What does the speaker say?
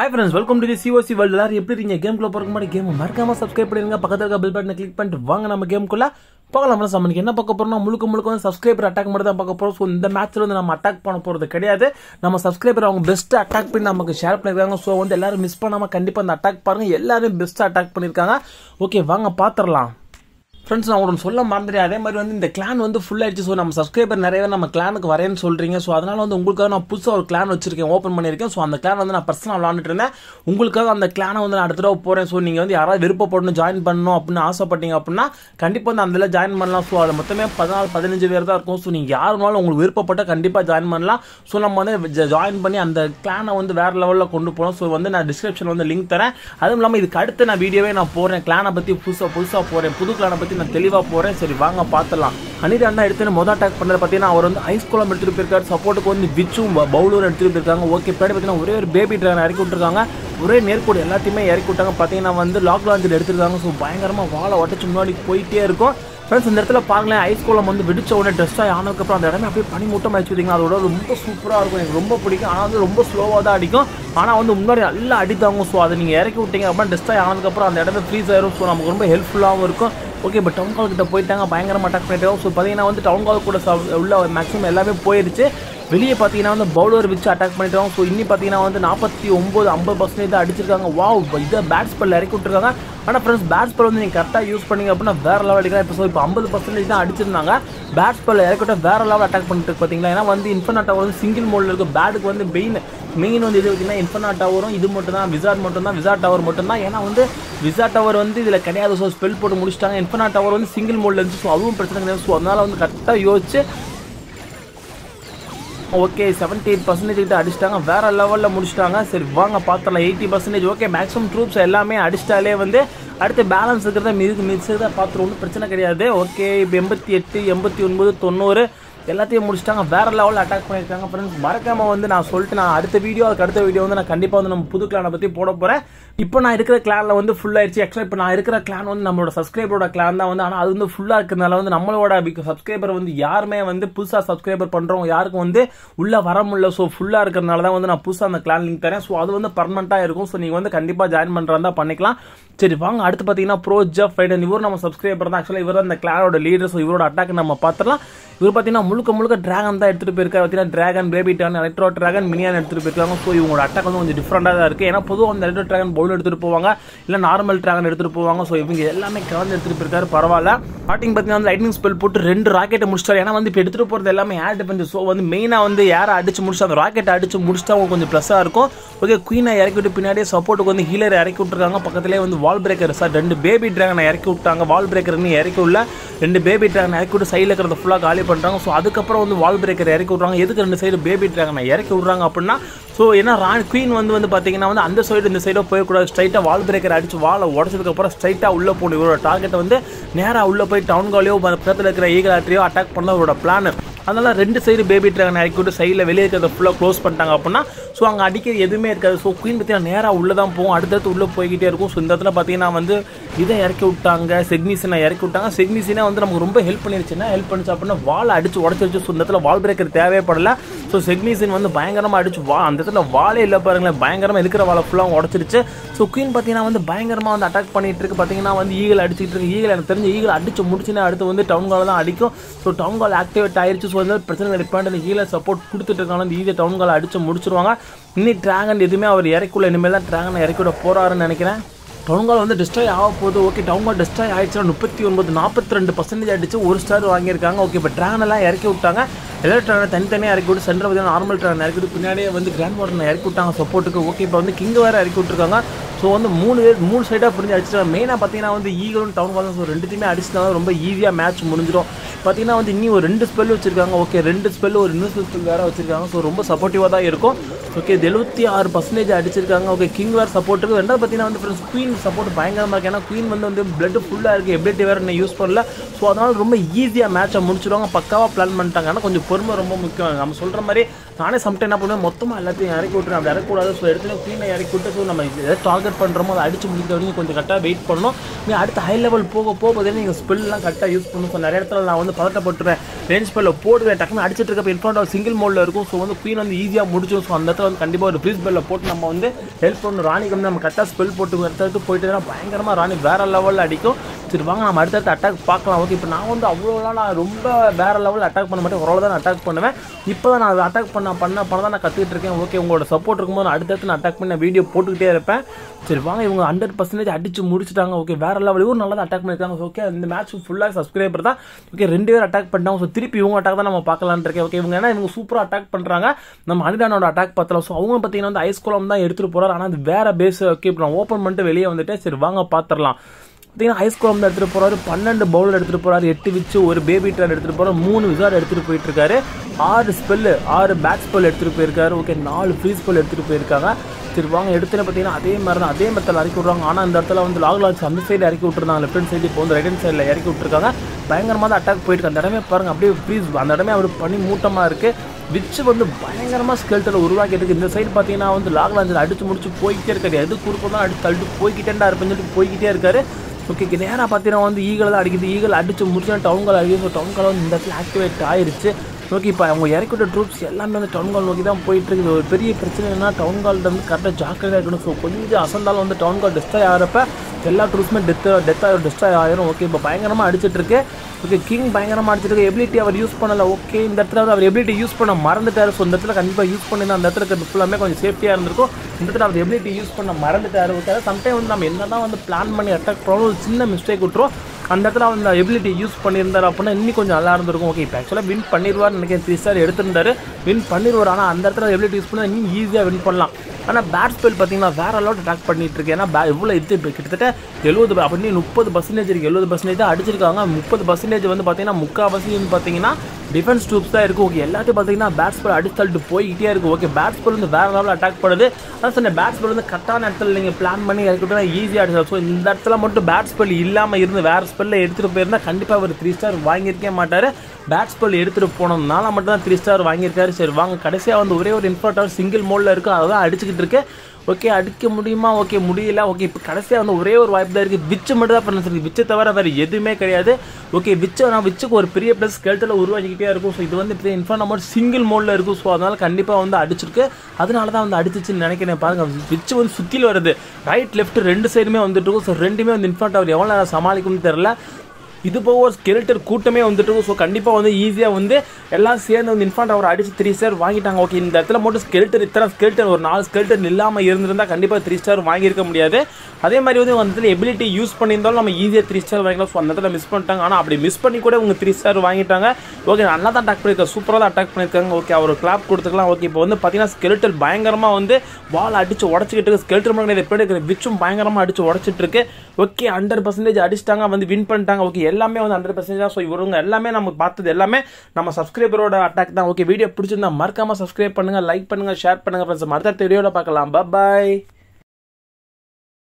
hi friends welcome to the COC world எல்லாரும் எப்படி இருக்கீங்க கேம்குள்ள போறதுக்கு முன்னாடி கேம் மறக்காம சப்ஸ்கிரைப் பண்ணிருங்க பக்கத்துல இருக்க பெல் பட்டனை கிளிக் பண்ணிட்டு வாங்க நம்ம கேம்குள்ள போகலாம் ஃப்ரெண்ட்ஸ் நம்மளுக்கு என்ன பார்க்க போறோம்னா முழுக்க முழுக்க வந்து சப்ஸ்கிரைபர் அட்டாக் மட்டும் தான் பார்க்க போறோம் ஸோ இந்த மேட்ச்ல வந்து நம்ம அட்டாக் பண்ண போறது கிடையாது நம்ம சப்ஸ்கிரைபர் அவங்க பெஸ்ட் அட்டாக் பண்ணி நமக்கு ஷேர் பண்ணிருக்காங்க ஸோ வந்து எல்லாரும் மிஸ் பண்ணாம கண்டிப்பா அந்த அட்டாக் பாருங்க எல்லாரும் பெஸ்ட் அட்டாக் பண்ணிருக்காங்க ஓகே வாங்க பாத்திரலாம் ஃப்ரெண்ட்ஸ் நான் ஒன்று சொல்ல மறந்துட்டேன் அதே மாதிரி வந்து இந்த கிளான் வந்து ஃபுல் ஆயிடுச்சு ஸோ நம்ம சப்ஸ்கிரைபர் நிறைய பேர் நம்ம கிளானுக்கு வரேன்னு சொல்றீங்க ஸோ அதனால வந்து உங்களுக்காக நான் புதுசாக ஒரு கிளான் வச்சிருக்கேன் ஓப்பன் பண்ணியிருக்கேன் ஸோ அந்த கிளான் வந்து நான் பர்சனல் விளாண்டுட்டு இருந்தேன் உங்களுக்காக அந்த கிளானை வந்து நான் அடுத்த தடவை போகிறேன் ஸோ நீங்கள் வந்து யாராவது விருப்பப்படணும் ஜாயின் பண்ணணும் அப்படின்னு ஆசைப்பட்டீங்க அப்படின்னா கண்டிப்பாக வந்து அந்த ஜாயின் பண்ணலாம் ஸோ அது மொத்தமே பதினாலு பதினஞ்சு பேர் தான் இருக்கும் ஸோ நீங்கள் யாருனாலும் உங்களுக்கு விருப்பப்பட்ட கண்டிப்பாக ஜாயின் பண்ணலாம் ஸோ நம்ம வந்து ஜாயின் பண்ணி அந்த கிளானை வந்து வேற லெவலில் கொண்டு போகலாம் ஸோ வந்து நான் டிஸ்கிரிப்ஷன் வந்து லிங்க் தரேன் அதுவும் இல்லாமல் இதுக்கு அடுத்து நான் வீடியோவே நான் போகிறேன் கிளானை பற்றி புதுசாக புதுசாக போகிறேன் புது கிளானை பற்றி நான் தெளிவாக போகிறேன் சரி வாங்க பார்த்துலாம் அனிதா அண்ணா எடுத்து மொதல் அட்டாக் பண்ணது பார்த்தீங்கன்னா அவர் வந்து ஐஸ் குளம் எடுத்துகிட்டு போயிருக்காரு சப்போர்ட்டுக்கு வந்து விச்சும் பவுலர் எடுத்துகிட்டு போயிருக்காங்க ஓகே பின்னாடி பார்த்தீங்கன்னா ஒரே ஒரு பேபி ட்ராகன் இறக்கி விட்டுருக்காங்க ஒரே நேர்கோடு எல்லாத்தையுமே இறக்கி விட்டாங்க பார்த்தீங்கன்னா வந்து லாக் லாஞ்சில் எடுத்துருக்காங்க ஸோ பயங்கரமாக வாழை ஒட்டச்சு முன்னாடி போயிட்டே இருக்கும் ஃப்ரெண்ட்ஸ் இந்த இடத்துல பாருங்களேன் ஐஸ் கோலம் வந்து வெடிச்ச உடனே ட்ரெஸ் ஆகி ஆனதுக்கப்புறம் அந்த இடமே அப்படியே பனி மூட்டம் ஆயிடுச்சு வச்சிங்கன்னா அதோட ரொம்ப சூப்பராக இருக்கும் எனக்கு ரொம்ப பிடிக்கும் ஆனால் வந்து ரொம்ப ஸ்லோவாக தான் அடிக்கும் ஆனால் வந்து முன்னாடி நல்லா அடித்தாங்க ஸோ அதை நீங்கள் இறக்கி விட்டீங்க அப்படின்னா டெஸ்ட் ஆகி ஆனதுக்கப்புறம் அந்த இடமே ஃப்ரீஸ் ஆயிரும் ஸோ நமக்கு ரொம்ப ஹெல்ப்ஃபுல்லாகவும் இருக்கும் ஓகே இப்போ டவுன் கால் கிட்ட போயிட்டாங்க பயங்கரமாக அட்டாக் பண்ணிட்டாங்க ஸோ பார்த்தீங்கன்னா வந்து டவுன் கால் கூட ச- உள்ள மேக்ஸிமம் எல்லாமே போயிருச்சு வெளியே பார்த்தீங்கன்னா வந்து பவுலர் வச்சு அட்டாக் பண்ணிட்டாங்க ஸோ இன்னி பார்த்தீங்கன்னா வந்து நாற்பத்தி ஒம்பது ஐம்பது பர்சன்டேஜ் தான் அடிச்சிருக்காங்க வாவ் இதை பேட்ஸ் பல்ல இறக்கி விட்டுருக்காங்க ஆனால் ஃப்ரெண்ட்ஸ் பேட்ஸ் பல் வந்து நீங்கள் கரெக்டாக யூஸ் பண்ணீங்க அப்படின்னா வேற லெவல் அடிக்கலாம் இப்போ ஸோ இப்போ ஐம்பது பர்சன்டேஜ் தான் அடிச்சிருந்தாங்க பேட்ஸ் பல்ல இறக்கி விட்டா வேற லெவல் அட்டாக் பண்ணிட்டு இருக்கு பார்த்தீங்களா ஏன்னா வந்து இன்ஃபர்னா டவர் வந்து சிங்கிள் மோடில் இருக்கும் பேட்டுக்கு வந்து மெயின் மெயின் வந்து இது பார்த்தீங்கன்னா இன்ஃபர்னா டவரும் இது மட்டும் தான் விசார்ட் மட்டும் தான் விசார்ட் டவர் மட்டும் தான் ஏன்னா வந்து விசார்ட் டவர் வந்து இதில் கிடையாது ஸோ ஸ்பெல் போட்டு முடிச்சிட்டாங்க இன்ஃபர்னா டவர் வந்து சிங்கிள் மோடில் இருந்துச்சு ஸோ அதுவும் பிரச்சனை கிடையாது ஸோ அதனால வந்து கரெக்டாக யோசிச்சு ஓகே செவன்டி எயிட் பர்சன்டேஜ் கிட்ட அடிச்சிட்டாங்க வேற லெவலில் முடிச்சிட்டாங்க சரி வாங்க பார்த்துடலாம் eighty percentage okay maximum troops எல்லாமே அடிச்சிட்டாலே வந்து அடுத்து பேலன்ஸ் இருக்கிறத மிது மிஸ் தான் பார்த்துருவோம் ஒன்றும் பிரச்சனை கிடையாது ஓகே இப்போ எண்பத்தி எட்டு எண்பத்தி ஒன்பது தொண்ணூறு எல்லாத்தையும் முடிச்சிட்டாங்க வேற லெவலில் அட்டாக் பண்ணியிருக்காங்க ஃப்ரெண்ட்ஸ் மறக்காம வந்து நான் சொல்லிட்டு நான் அடுத்த வீடியோ அதுக்கு அடுத்த வீடியோ வந்து நான் கண்டிப்பாக வந்து நம்ம புது கிளானை பற்றி போட போகிறேன் இப்போ நான் இருக்கிற கிளானில் வந்து ஃபுல் ஆயிடுச்சு ஆக்சுவலாக இப்போ நான் இருக்கிற கிளான் வந்து நம்மளோட சப்ஸ்கிரைபரோட கிளான் தான் வந்து ஆனால் அது வந்து ஃபுல்லாக இருக்கிறதுனால வந்து நம்மளோட சப்ஸ்கிரைபர் வந்து யாருமே வந்து புதுசாக சப்ஸ்கிரைபர் பண்ணுறவங்க யாருக்கும் வந்து உள்ளே வர முடியல ஸோ ஃபுல்லாக இருக்கிறதுனால தான் வந்து நான் புதுசாக அந்த கிளான் லிங்க் தரேன் ஸோ அது வந்து பர்மனெண்ட்டாக இருக்கும் ஸோ நீங்கள் வந்து கண்டிப்பாக ஜாயின் பண்ணுறதா பண்ணிக்கலாம் சரி வாங்க அடுத்து பார்த்தீங்கன்னா ப்ரோ ஜப் ஃபைடன் இவர் நம்ம சப்ஸ்கிரைபர் தான் ஆக்சுவலாக இவர் தான் இந்த கிளானோட லீடர் ஸோ இவரோட அட்டாக் நம்ம பார்த்துடலாம் இவர் பார்த்தீங்கன்னா முழுக்க முழுக்க டிராகன் தான் எடுத்துகிட்டு போயிருக்காரு பார்த்தீங்கன்னா டிராகன் பேபி டான் எலக்ட்ரோ டிராகன் மினியான் எடுத்துகிட்டு போயிருக்காங்க ஸோ இவங்களோட அட்டாக் வந்து கொஞ்சம் டிஃப்ரெண்டாக தான் இருக்குது ஏன்னா பொதுவாக அந்த எலக்ட்ரோ டிராகன் பவுல் எடுத்துகிட்டு போவாங்க இல்லை நார்மல் டிராகன் எடுத்துகிட்டு போவாங்க ஸோ இவங்க எல்லாமே கலந்து எடுத்துகிட்டு போயிருக்காரு பரவாயில்ல ஸ்டார்டிங் பார்த்தீங்கன்னா வந்து லைட்னிங் ஸ்பெல் போட்டு ரெண்டு ராக்கெட்டை முடிச்சிட்டாரு ஏன்னா வந்து இப்போ எடுத்துகிட்டு போகிறது எல்லாமே ஏர் டிஃபென்ஸ் ஸோ வந்து மெயினாக வந்து யாரை அடிச்சு முடிச்சு அந்த ராக்கெட்டை அடிச்சு முடிச்சிட்டா அவங்க கொஞ்சம் ப்ளஸ்ஸாக இருக்கும் ஓகே குயினை இறக்கி விட்டு பின்னாடியே சப்போர்ட்டுக்கு வந்து ஹீலர் இறக்கி விட்டுருக்காங்க பக்கத்துலேயே வந்து வால் பிரேக்கர் சார் ரெண்டு பேபி டிராகனை இறக்கி விட்டாங்க வால் பிரேக்கர்னு இறக்கி உள்ள ரெண்டு பேபி டிராகனை இறக்கி விட்டு சைடில் இருக்கிறத ஃபுல்லாக காலி பண்ணுறாங்க ஸோ அதுக்கப்புறம் வந்து வால் பிரேக்கர் இறக்கி விட்றாங்க எதுக்கு ரெண்டு சைடு பேபி டிராகனை இறக்கி விட்றாங்க அப்படின்னா ஸோ ஏன்னா ராணி குயின் வந்து வந்து பார்த்தீங்கன்னா வந்து அந்த சைடு இந்த சைடோ போயக்கூடாது ஸ்ட்ரைட்டாக வால் பிரேக்கர் அடிச்சு வாழை உடச்சதுக்கப்புறம் ஸ்ட்ரைட்டாக உள்ளே போகணும் இவரோட டார்கெட்டை வந்து நேராக உள்ளே போய் டவுன் காலியோ பக்கத்தில் இருக்கிற ஈகல் ஆட்ரியோ அட்டாக் பண்ண அவரோட பிளான் அதனால ரெண்டு சைடு பேபி ட்ராகன் இறக்கி விட்டு சைடில் வெளியே இருக்கிறத ஃபுல்லாக க்ளோஸ் பண்ணிட்டாங்க அப்படின்னா ஸோ அங்கே அடிக்க எதுவுமே இருக்காது ஸோ குயின் பார்த்தீங்கன்னா நேராக உள்ளே தான் போகும் அடுத்தடுத்து உள்ளே போய்கிட்டே இருக்கும் ஸோ இந்த இடத்துல பார்த்தீங்கன்னா வந்து இதை இறக்கி விட்டாங்க செக்னிசனை இறக்கி விட்டாங்க செக்னிசினா வந்து நமக்கு ரொம்ப ஹெல்ப் பண்ணிருச்சுன்னா ஹெல்ப் பண்ணிச்சு அப்படின்னா வால் அடிச்சு உடச்சிருச்சு ஸோ இந்த இடத்துல வால் பிரேக்கர் தேவைப்படல ஸோ செக்னிசின் வந்து பயங்கரமாக அடிச்சு வா அந்த இடத்துல வாலே இல்லை பாருங்களேன் பயங்கரமாக இருக்கிற வாழை ஃபுல்லாக உடச்சிருச்சு ஸோ குயின் பார்த்தீங்கன்னா வந்து பயங்கரமாக வந்து அட்டாக் பண்ணிட்டு இருக்கு பார்த்தீங்கன்னா வந்து ஈகல் அடிச்சிட்டு இருக்கு ஈகல் எனக்கு தெரிஞ்ச ஈகல் அடிச்சு முடிச்சுன்னா அடுத்து வந்து டவுன் கால் தான் அடிக்கும் ஸோ டவுன் கால் ஆக்டிவேட் ஆயிருச்சு ஸோ வந்து பிரச்சனை டிபெண்ட் அந்த ஈகலை சப்போர்ட் கொடுத்துட்டு இருக்காங்க அந்த ஈகை டவுன் கால் அடிச்சு முடிச்சிருவாங்க இன்னி டிராகன் எதுவுமே அவர் இறக்குள்ள இனிமேல் தான் டிராகனை இறக்கி விட போறாருன்னு நினைக்கிறேன் டவுன்கால் வந்து டிஸ்ட்ராய் ஆக போகுது ஓகே டவுன்கால் டிஸ்ட்ராய் ஆயிடுச்சுன்னா முப்பத்தி ஒன்பது நாற்பத்தி ரெண்டு பர்சன்டேஜ் அடிச்சு ஒரு ஸ்டார் வாங்கியிருக்காங்க ஓகே இப்போ ட்ராகன் எல்லாம் இறக்கி விட்டாங்க எல்லா ட்ராகனை தனித்தனியாக இறக்கி விட்டு சென்டர் பார்த்தீங்கன்னா நார்மல் ட்ராகன் இறக்கி விட்டு பின்னாடியே வந்து கிராண்ட் வாட்டனை இறக்கி விட்டாங்க சப்போர்ட்டுக்கு ஓகே இப்போ வந்து கிங் வேறு இறக்கி விட்டுருக்காங்க ஸோ வந்து மூணு பேர் மூணு சைடாக பிரிஞ்சு அடிச்சிட்டாங்க மெயினாக பார்த்தீங்கன்னா வந்து ஈகலும் டவுன் காலும் ஸோ ரெண்டுத்தையுமே அடிச்சிட்டாங்க ரொம்ப ஈஸியாக மேட்ச் முடிஞ்சிடும் பார்த்தீங்கன்னா வந்து இன்னும் ஒரு ரெண்டு ஸ்பெல் வச்சிருக்காங்க ஓகே ரெண்டு ஸ்பெல் ஒரு இன்னொரு ஸ்பெல் வேறு வச்சிருக்காங்க ஸோ ரொம்ப சப்போர்ட்டிவாக தான் இருக்கும் ஓகே எழுபத்தி ஆறு பர்சன்டேஜ் அடிச்சிருக்காங்க ஓகே கிங் வேறு சப்போர்ட்டுக்கு ரெண்டாவது பார்த்தீங்கன்னா வந்து ஃப்ரெண்ட்ஸ் குயின் சப்போர்ட் பயங்கரமாக இருக்கு ஏன்னா குயின் வந்து வந்து பிளட் ஃபுல்லாக இருக்குது எபிலிட்டி வேறு என்ன யூஸ் பண்ணல ஸோ அதனால் ரொம்ப ஈஸியாக மேட்சை முடிச்சிடுவாங்க பக்காவாக பிளான் பண்ணிட்டாங்க ஆனால் கொஞ்சம் பொறுமை ரொம்ப முக்கியம் நம்ம சொல்கிற மாதிரி நானே சம்டைம் என்ன பண்ணுவேன் மொத்தமாக எல்லாத்தையும் இறக்கி விட்டுறேன் அப்படி இறக்கக்கூடாது ஸோ இடத்துல க்ளீனாக இறக்கி விட்டு ஸோ நம்ம எதை டார்கெட் பண்ணுறோமோ அதை அடிச்சு முடிக்கிற வரைக்கும் கொஞ்சம் கரெக்டாக வெயிட் பண்ணணும் நீ அடுத்த ஹை லெவல் போக போக பார்த்தீங்கன்னா நீங்கள் ஸ்பெல்லாம் கரெக்டாக யூஸ் பண்ணணும் ஸோ நிறைய இடத்துல நான் வந்து பதட்டப்பட்டுருவேன் ரேஞ்ச் ஸ்பெல்ல போடுவேன் டக்குன்னு அடிச்சிட்டு இருக்கப்ப இன்ஃப்ரண்ட் சிங்கிள் மோடில் இருக்கும் ஸோ வந்து குயின் வந்து ஈஸியாக முடிச்சிடும் ஸோ அந்த இடத்துல வந்து கண்டிப்பாக ஒரு ஃப்ரீஸ் பெல்ல போட்டு நம்ம வந்து ஹெல்ப் பண்ணணும் ராணிக்கு வந்து நம்ம கரெக்டாக ஸ்பெல் போட்டு எடுத்து போயிட்டு பயங்கரமாக ராணி வேற லெவலில் அடிக்கும் சரி வாங்க நம்ம அடுத்தடுத்து அட்டாக் பார்க்கலாம் ஓகே இப்போ நான் வந்து அவ்வளோலாம் நான் ரொம்ப வேற லெவலில் அட்டாக் பண்ண மாட்டேன் ஓரளவு தான் அட்டாக் பண்ணுவேன் இப்போ தான் நான் அட்டாக் பண்ண பண்ண பண்ண தான் நான் கற்றுக்கிட்டு இருக்கேன் ஓகே உங்களோட சப்போர்ட் இருக்கும்போது நான் அடுத்தடுத்து நான் அட்டாக் பண்ணி வீடியோ போட்டுக்கிட்டே இருப்பேன் சரி வாங்க இவங்க ஹண்ட்ரட் பர்சன்டேஜ் அடிச்சு முடிச்சிட்டாங்க ஓகே வேற லெவல் இவரும் நல்லா அட்டாக் பண்ணியிருக்காங்க ஓகே இந்த மேட்ச் ஃபுல்லாக சப்ஸ்கிரைபர் தான் ஓகே ரெண்டு பேர் அட்டாக் பண்ணிட்டாங்க ஸோ திருப்பி இவங்க அட்டாக் தான் நம்ம பார்க்கலான்னு இருக்கேன் ஓகே இவங்க என்ன இவங்க சூப்பராக அட்டாக் பண்ணுறாங்க நம்ம அனிடானோட அட்டாக் பார்த்தலாம் ஸோ அவங்க பார்த்தீங்கன்னா வந்து ஐஸ் குளம் தான் எடுத்துகிட்டு போகிறார் ஆனால் அது வேற பேஸ் ஓகே இப்போ நான் ஓப்பன் பண்ணிட்டு வெளியே வந்துட்டேன் சரி வாங்க பார்த்துடலாம் பார்த்தீங்கன்னா ஹை ஸ்கோர் வந்து எடுத்துகிட்டு போகிறாரு பன்னெண்டு பவுலர் எடுத்துகிட்டு போகிறாரு எட்டு விச்சு ஒரு பேபி ட்ரான் எடுத்துகிட்டு போகிறார் மூணு விசார் எடுத்துகிட்டு போயிட்டு இருக்காரு ஆறு ஸ்பெல்லு ஆறு பேட் ஸ்பெல் எடுத்துகிட்டு போயிருக்காரு ஓகே நாலு ஃப்ரீ ஸ்பெல் எடுத்துகிட்டு போயிருக்காங்க சரி வாங்க எடுத்துல பார்த்தீங்கன்னா அதே மாதிரி தான் அதே மெத்தடில் இறக்கி விட்றாங்க ஆனால் இந்த இடத்துல வந்து லாக் லான்ச் அந்த சைடு இறக்கி விட்டுருந்தாங்க லெஃப்ட் ஹேண்ட் சைடு இப்போ வந்து ரைட் ஹேண்ட் சைடில் இறக்கி விட்டுருக்காங்க பயங்கரமாக தான் அட்டாக் போயிட்டு அந்த இடமே பாருங்க அப்படியே ஃப்ரீஸ் அந்த இடமே அவர் பண்ணி மூட்டமாக இருக்குது விச்சு வந்து பயங்கரமாக ஸ்கெல்ட்டில் உருவாக்கிட்டு இருக்கு இந்த சைடு பார்த்தீங்கன்னா வந்து லாக் லான்ச்சில் அடிச்சு முடிச்சு போய்கிட்டே இருக்காரு எது குறுக்கம் தான் அடிச்சு தள்ளிட்டு போய்கிட்டேண்டா இருப்பேன்னு சொல்லிட்டு போய்கிட்டே இருக்காரு ஓகே நேராக பார்த்தீங்கன்னா வந்து ஈகிள் தான் அடிக்குது ஈகிள் அடிச்சு முடிச்சா டவுன் கால் அடிக்குது ஸோ டவுன் கால் வந்து இந்த இடத்துல ஆக்டிவேட் ஆயிருச்சு ஓகே இப்போ அவங்க இறக்கிவிட்ட ட்ரூப்ஸ் எல்லாமே வந்து டவுன் கால் நோக்கி தான் போயிட்டு இருக்குது ஒரு பெரிய பிரச்சனை என்னன்னா டவுன் கால்ட்ட வந்து கரெக்டாக ஜாக்கிரதையாக இருக்கணும் ஸோ கொஞ்சம் அசந்தாலும் வந்து டவுன் கால் டெஸ்டாய் ஆகிறப்ப எல்லா ட்ரூப்ஸுமே டெத் டெத் ஆகிரும் டெஸ்டாய் ஆயிரும் ஓகே இப்போ பயங்கரமாக அடிச்சிட்டு இருக்கு ஓகே கிங் பயங்கரமாக அடிச்சிட்டு இருக்கு எபிலிட்டி அவர் யூஸ் பண்ணல ஓகே இந்த இடத்துல வந்து அவர் எபிலிட்டி யூஸ் பண்ண மறந்துட்டாரு ஸோ இந்த இடத்துல கண்டிப்பாக யூஸ் பண்ணினா அந்த இடத்துல இருக்கிறது ஃபுல்லாமே கொஞ்சம் சேஃப்டியாக இருந்திருக்கும் இந்த இடத்துல அவர் எபிலிட்டி யூஸ் பண்ண மறந்துட்டாரு ஓகே சம்டைம் வந்து நம்ம என்ன தான் வந்து பிளான் பண்ணி அட்டாக் பண்ணாலும் ஒரு சின்ன மிஸ்டேக் விட்டுரும் அந்த இடத்துல அந்த எபிலிட்டி யூஸ் பண்ணியிருந்தாரு அப்படின்னா இன்னும் கொஞ்சம் நல்லா இருந்திருக்கும் ஓகே இப்போ ஆக்சுவலாக வின் பண்ணிடுவார் நினைக்கிறேன் த்ரீ ஸ்டார் எடுத்திருந்தாரு வின் பண்ணிடுவார் ஆனால் அந்த இடத்துல எபிலிட்டி யூஸ் பண்ணால் இன்னும் ஈஸியாக வின் பண்ணலாம் ஆனால் பேட் ஸ்பெல் பார்த்தீங்கன்னா வேற அளவுக்கு அட்டாக் பண்ணிட்டு இருக்கு ஏன்னா பே இவ்வளோ இது இப்போ கிட்டத்தட்ட எழுபது அப்படி முப்பது பர்சன்டேஜ் இருக்குது எழுபது பர்சன்டேஜ் தான் அடிச்சிருக்காங்க முப்பது பர்சன்டேஜ் வந்து பார்த்தீங்கன்னா முக்கால்வாசி வந்து பார்த்தீங்கன்னா டிஃபென்ஸ் டூப்ஸ் தான் இருக்கும் ஓகே எல்லாத்தையும் பார்த்தீங்கன்னா பேட்ஸ் பால் அடிச்சு தள்ளிட்டு போய்கிட்டே இருக்கும் ஓகே பேட்ஸ் பால் வந்து வேற லெவலில் அட்டாக் பண்ணுது அதான் சொன்ன பேட்ஸ் பால் வந்து கரெக்டான இடத்துல நீங்கள் பிளான் பண்ணி இறக்கிட்டா ஈஸியாக அடிச்சா ஸோ இந்த இடத்துல மட்டும் பேட்ஸ் பால் இல்லாமல் இருந்து வேறு ஸ்பெல்லில் எடுத்துகிட்டு போயிருந்தா கண்டிப்பாக ஒரு த்ரீ ஸ்டார் வாங்கியிருக்கே மாட்டார் பேட்ஸ் பால் எடுத்துகிட்டு போனதுனால மட்டும் தான் த்ரீ ஸ்டார் வாங்கியிருக்காரு சரி வாங்க கடைசியாக வந்து ஒரே ஒரு இன்ஃபர்டர் சிங்கிள் மோடில் இருக்குது அதை தான் அடிச்சுக்கிட்டு இருக்கு ஓகே அடிக்க முடியுமா ஓகே முடியல ஓகே இப்போ கடைசியாக வந்து ஒரே ஒரு வாய்ப்பு தான் இருக்குது விச்சு மட்டும் தான் பண்ண சொல்லி விச்சை தவிர வேறு எதுவுமே கிடையாது ஓகே விச்சை நான் விச்சுக்கு ஒரு பெரிய ப்ளஸ் கெழுத்தில் உருவாக்கிக்கிட்டே இருக்கும் ஸோ இது வந்து இப்போ இன்ஃபார்ம் அமௌண்ட் சிங்கிள் மோடில் இருக்கும் ஸோ அதனால் கண்டிப்பாக வந்து அடிச்சிருக்கு அதனால தான் வந்து அடிச்சிச்சுன்னு நினைக்கிறேன் பாருங்க விச்சு வந்து சுற்றில் வருது ரைட் லெஃப்ட் ரெண்டு சைடுமே வந்துட்டு இருக்கும் ஸோ ரெண்டுமே வந்து இன்ஃபார்ட் அவர் எவ்வளோ நேரம் சமாளிக்கும்னு தெரில இது போக ஒரு ஸ்கெல்டர் கூட்டமே வந்துட்டு இருக்கும் ஸோ கண்டிப்பாக வந்து ஈஸியாக வந்து எல்லாம் சேர்ந்து வந்து இன்ஃபான்ட் அவர் அடிச்சு த்ரீ ஸ்டார் வாங்கிட்டாங்க ஓகே இந்த இடத்துல மட்டும் ஸ்கெல்டர் இத்தனை ஸ்கெல்டர் ஒரு நாலு ஸ்கெல்டர் இல்லாமல் இருந்திருந்தால் கண்டிப்பாக த்ரீ ஸ்டார் வாங்கியிருக்க முடியாது அதே மாதிரி வந்து அந்த இடத்துல எபிலிட்டி யூஸ் பண்ணியிருந்தாலும் நம்ம ஈஸியாக த்ரீ ஸ்டார் வாங்கிக்கலாம் ஸோ அந்த இடத்துல மிஸ் பண்ணிட்டாங்க ஆனால் அப்படி மிஸ் பண்ணி கூட இவங்க த்ரீ ஸ்டார் வாங்கிட்டாங்க ஓகே நல்லா தான் அட்டாக் பண்ணியிருக்காங்க சூப்பராக தான் அட்டாக் பண்ணியிருக்காங்க ஓகே அவர் கிளாப் கொடுத்துக்கலாம் ஓகே இப்போ வந்து பார்த்தீங்கன்னா ஸ்கெல்டர் பயங்கரமாக வந்து வால் அடிச்சு உடச்சிக்கிட்டு இருக்கு ஸ்கெல்டர் பண்ணி எப்படி இருக்கிற விச்சும் பயங்கரமாக அடிச்சு உடச்சிட்டு இருக்கு ஓகே ஹண்ட்ரட் பர்சன்டேஜ் அடிச்சிட்டாங்க வந்து வின் பண்ணிட்டாங்க ஓகே எல்லாமே வந்து ஹண்ட்ரட் பர்சன்டேஜ் தான் ஸோ இவங்க எல்லாமே நம்ம பார்த்தது எல்லாமே நம்ம சப்ஸ்கிரைபரோட அட்டாக் தான் ஓகே வீடியோ பிடிச்சிருந்தா மறக்காம சப்ஸ்கிரைப் பண்ணுங்க லைக் பண்ணுங்க ஷேர் பண்ணுங்க ஃப்ரெண்ட்ஸ் அடுத்த வீடியோவில் பார்க்கலாம் பாய்